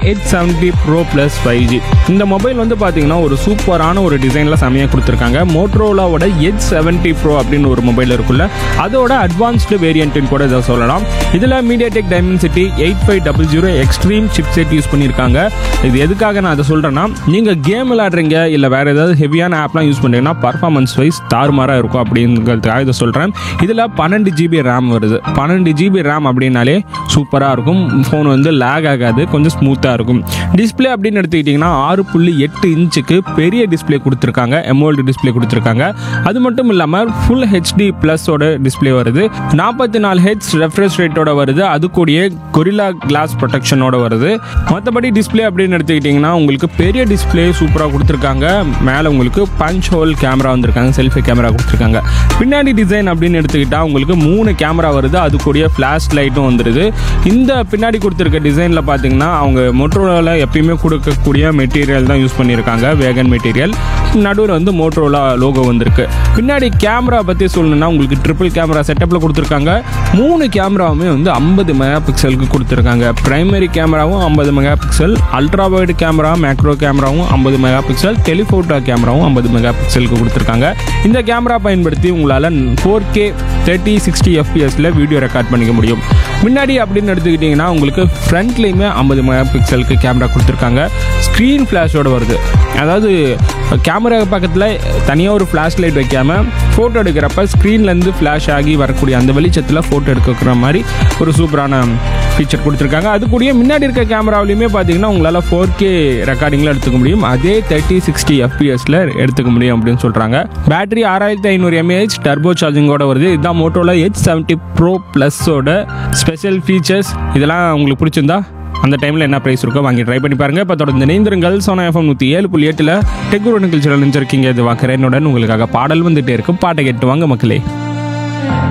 eight seventy pro plus five G இந்த mobile வந்து பார்த்தீங்கன்னா ஒரு சூப்பரான ஒரு டிசைனில் செமையாக கொடுத்துருக்காங்க மோட்ரோலாவோட எயிட் செவன்ட்டி ப்ரோ அப்படின்னு ஒரு மொபைல் இருக்குல்ல அதோட அட்வான்ஸ்டு வேரியண்ட்டுன்னு கூட இதை சொல்லலாம் இதில் MediaTek Dimensity eight five double zero extreme chipset use பண்ணியிருக்காங்க இது எதுக்காக நான் அதை சொல்கிறேன்னா நீங்கள் கேம் விளையாடுறீங்க இல்லை வேறு ஏதாவது ஹெவியான ஆப்லாம் யூஸ் பண்ணுறீங்கன்னா பர்ஃபார்மன்ஸ் வைஸ் தாறுமாறாக இருக்கும் அப்படிங்கிறதுக்காக இதை சொல்கிறேன் இதில் பன்னெண்டு ஜிபி ரேம் வருது பன்னெண்டு ஜிபி ரேம் அப்படின்னாலே சூப்பராக இருக்கும் ஃபோன் வந்து லேக் ஆகாது கொஞ்சம் ஸ்மூத்தாக இருக்கும் டிஸ்ப்ளே அப்படின்னு எடுத்துக்கிட்டிங்கன்னா ஆறு புள்ளி எட்டு இன்ச்சுக்கு பெரிய டிஸ்ப்ளே கொடுத்துருக்காங்க எமோல்டு டிஸ்ப்ளே கொடுத்துருக்காங்க அது மட்டும் இல்லாமல் ஃபுல் ஹெச்டி ப்ளஸோட டிஸ்ப்ளே வருது நாற்பத்தி நாலு ஹெச் ரெஃப்ரெஷ் ரேட்டோட வருது அது கூடயே கொரில்லா கிளாஸ் ப்ரொடெக்ஷனோட வருது மற்றபடி டிஸ்ப்ளே அப்படின்னு எடுத்துக்கிட்டிங்கன்னா உங்களுக்கு பெரிய டிஸ்ப்ளே சூப்பராக கொடுத்துருக்காங்க மேலே உங்களுக்கு பஞ்ச் ஹோல் கேமரா வந்திருக்காங்க செல்ஃபி கேமரா கொடுத்துருக்காங்க பின்னாடி டிசைன் அப்படின்னு எடுத்துக்கிட்டால் உங்களுக்கு மூணு கேமரா வருது அது கூடயே ஃப்ளாஷ் லைட்டும் வந்துடுது இந்த பின்னாடி கொடுத்துருக்க டிசைனில் பார்த்தீங்கன்னா அவங்க மோட்ரோலாவில் எப்பயுமே கொடுக்கக்கூடிய மெட்டீரியல் தான் யூஸ் பண்ணியிருக்காங்க வேகன் மெட்டீரியல் நடுவில் வந்து மோட்ரோலா லோகோ வந்திருக்கு பின்னாடி கேமரா பற்றி சொல்லணும்னா உங்களுக்கு ட்ரிபிள் கேமரா செட்டப்பில் கொடுத்துருக்காங்க மூணு கேமராவுமே வந்து ஐம்பது மெகா பிக்சலுக்கு கொடுத்துருக்காங்க பிரைமரி கேமராவும் ஐம்பது megapixel ultra wide camera macro கேமராவும் ஐம்பது மெகா பிக்சல் டெலிஃபோட்டோ கேமராவும் ஐம்பது மெகா பிக்சலுக்கு கொடுத்துருக்காங்க இந்த கேமரா பயன்படுத்தி உங்களால் ஃபோர் கே தேர்ட்டி சிக்ஸ்டி எஃப்பிஎஸில் வீடியோ ரெக்கார்ட் பண்ணிக்க முடியும் முன்னாடி அப்படின்னு எடுத்துக்கிட்டிங்கன்னா உங்களுக்கு ஃப்ரண்ட்லேயுமே ஐம்பது மெகா பிக்சலுக்கு கேமரா கொடுத்துருக்காங்க ஸ்க்ரீன் ஃப்ளாஷோட வருது அதாவது கேமரா பக்கத்தில் தனியாக ஒரு ஃப்ளாஷ் லைட் வைக்காமல் ஃபோட்டோ எடுக்கிறப்ப ஸ்க்ரீன்லேருந்து ஃப்ளாஷ் ஆகி வரக்கூடிய அந்த வெளிச்சத்தில் ஃபோட்டோ எடுக்கிற மாதிரி ஒரு சூப்பரான ஃபீச்சர் கொடுத்துருக்காங்க அது கூடயே முன்னாடி இருக்க கேமராவிலையுமே பார்த்தீங்கன்னா உங்களால் ஃபோர் கே ரெக்கார்டிங்கில் எடுத்துக்க முடியும் அதே தேர்ட்டி சிக்ஸ்டி எஃப்பிஎஸில் எடுத்துக்க முடியும் அப்படின்னு சொல்கிறாங்க பேட்டரி ஆறாயிரத்தி ஐநூறு எம்ஏஹெச் டர்போ சார்ஜிங்கோட வருது இதுதான் மோட்டோவில் எயிட் செவன்ட்டி ப்ரோ ப்ளஸோட ஸ்பெஷல் ஃபீச்சர்ஸ் இதெல்லாம் உங்களுக்கு பிடிச்சிருந்தா அந்த டைமில் என்ன ப்ரைஸ் இருக்கோ வாங்கி ட்ரை பண்ணி பாருங்கள் இப்போ தொடர்ந்து இணைந்திருங்கள் சோனா எஃப்எம் நூற்றி ஏழு புள்ளி எட்டில் டெக்குரு நிகழ்ச்சியில் நினைச்சிருக்கீங்க இது வாக்குறேனுடன் உங்களுக்காக பாடல் வந்துட்டே இருக்கும் பாட்டை கேட்டு வாங்க மக்களே